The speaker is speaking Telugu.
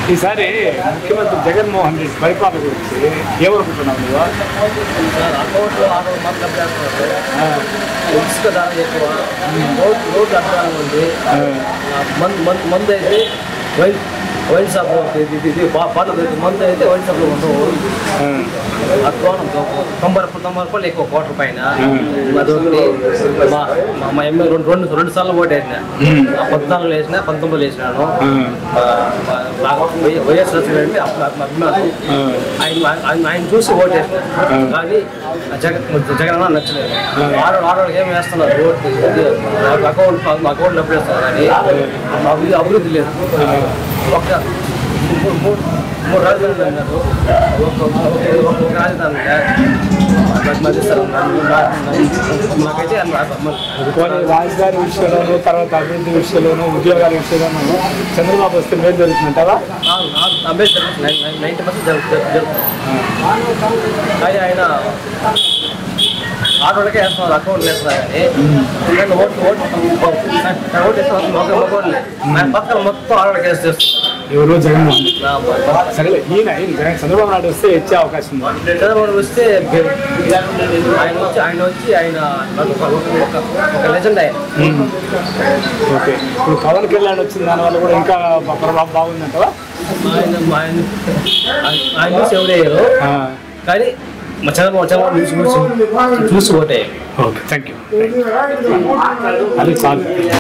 ఈసారి ముఖ్యమంత్రి జగన్మోహన్ రెడ్డి పరిపాలన గురించి ఏమనుకుంటున్నావు నువ్వు సార్ అకౌంట్లో ఆరు వందల మంది డబ్బులు ఆ, ఇసుక ధర ఎక్కువ రోడ్ రోడ్డు అడ్డాలు ఉంది ఆ, మందు మందు మందు అయితే వైన్ వైన్ షాప్ ఇది ఇది పాటలు మందు అయితే వైన్ షాప్లో ఉండవు ఆ. అక్కువ తొంభై రూపాయలు తొంభై రూపాయలు ఎక్కువ కోట్ల పైన అదొకటి మా మా- మా ఎమ్మెల్యే రెండు రెండు రెండు సార్లు ఓటు వేసిన పద్నాలుగులో వేసిన పంతొమ్మిదిలో వేసినాను వైఎస్ రెడ్డి అప్పుడు అభిమానులు ఆ. ఆయన ఆయన ఆయన చూసి ఓటు వేసిన కానీ ఆ జగన్ జగన్ అన్న నచ్చలేదు ఆడవాడు ఆడవాడికి ఏం వేస్తున్నారు ఓటు ఇది అకౌంట్ అకౌంట్ డబ్బులు వేస్తున్నారు కానీ అభివృద్ధి అభివృద్ధి లేదు ఒక్క మూడు మూడు మూడు రాజధానులు అన్నారు ఒక ఒక- ఒక ఒక రాజధాని నాకు మధ్య స్థలం నాకైతే పోనీ రాజధాని విషయంలోనూ తర్వాత అభివృద్ధి విషయంలోనూ ఉద్యోగాల విషయంలోనూ చంద్రబాబు వస్తే మేలు జరుగుతుంటావా అంబేద్కర్ నైంటీ పర్సెంట్ జరుగుతుంది కానీ ఆయన ఆటోలకే వేస్తున్నారు అకౌంట్ వేస్తున్నారు కానీ నేను ఓటు ఓటు ఓటు వేస్తున్నారు ఒక మగోళ్ళే ఆయన పక్కన మొత్తం ఆటోలకి వేసి చేస్తున్నారు ఎవరు జగన్మోహన్ రెడ్డి నా ప- సరే ఈయన ఈయన జగన్ చంద్రబాబు నాయుడు వస్తే ఇచ్చే అవకాశం ఉంది చంద్రబాబు వస్తే ఆయన వచ్చి ఆయన వచ్చి ఆయన ఒక- ఒక- ఒక లెజెండ్ ఆయన ఓకే ఇప్పుడు పవన్ కళ్యాణ్ వచ్చిన దానివల్ల కూడా ఇంకా ప్రభావం బాగుందంటవా ఆయన ఆయన ఆయన చూసి ఎవరయ్యారు కానీ మా చంద్రబాబు చంద్రబాబు చూసి చూసి చూసి ఓటే ఓకే థ్యాంక్ యూ అది చాలు